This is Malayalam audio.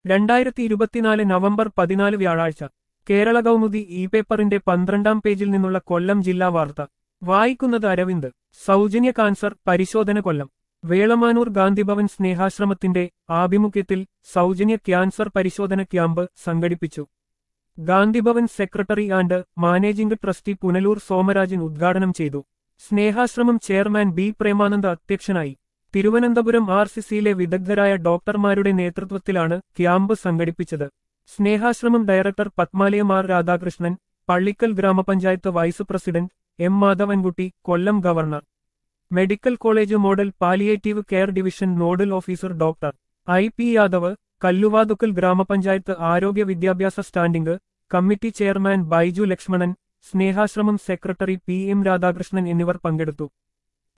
രണ്ടായിരത്തി ഇരുപത്തിനാല് നവംബർ പതിനാല് വ്യാഴാഴ്ച കേരള കൗമുദി ഇ പേപ്പറിന്റെ പന്ത്രണ്ടാം പേജിൽ നിന്നുള്ള കൊല്ലം ജില്ലാ വാർത്ത വായിക്കുന്നത് അരവിന്ദ് സൗജന്യ കാൻസർ പരിശോധന കൊല്ലം വേളമാനൂർ ഗാന്ധിഭവൻ സ്നേഹാശ്രമത്തിന്റെ ആഭിമുഖ്യത്തിൽ സൗജന്യ ക്യാൻസർ പരിശോധന ക്യാമ്പ് സംഘടിപ്പിച്ചു Gandhibhavan secretary and managing trustee Punalur Somarajan ഉദ്ഘാടനം ചെയ്തു സ്നേഹാശ്രമം ചെയർമാൻ ബി പ്രേമാനന്ദ അധ്യക്ഷനായി തിരുവനന്തപുരം ആർ സി സിയിലെ വിദഗ്ധരായ ഡോക്ടർമാരുടെ നേതൃത്വത്തിലാണ് ക്യാമ്പ് സംഘടിപ്പിച്ചത് സ്നേഹാശ്രമം ഡയറക്ടർ പത്മാലയം ആർ രാധാകൃഷ്ണൻ പള്ളിക്കൽ ഗ്രാമപഞ്ചായത്ത് vice president M Madhavankutty Kollam government medical college model palliative care division nodal officer doctor I P Yadav Kalluvathukkal ഗ്രാമപഞ്ചായത്ത് ആരോഗ്യ വിദ്യാഭ്യാസ standing committee chairman Baiju Lakshmanan Snehashramam secretary P M Radhakrishnan എന്നിവർ പങ്കെടുത്തു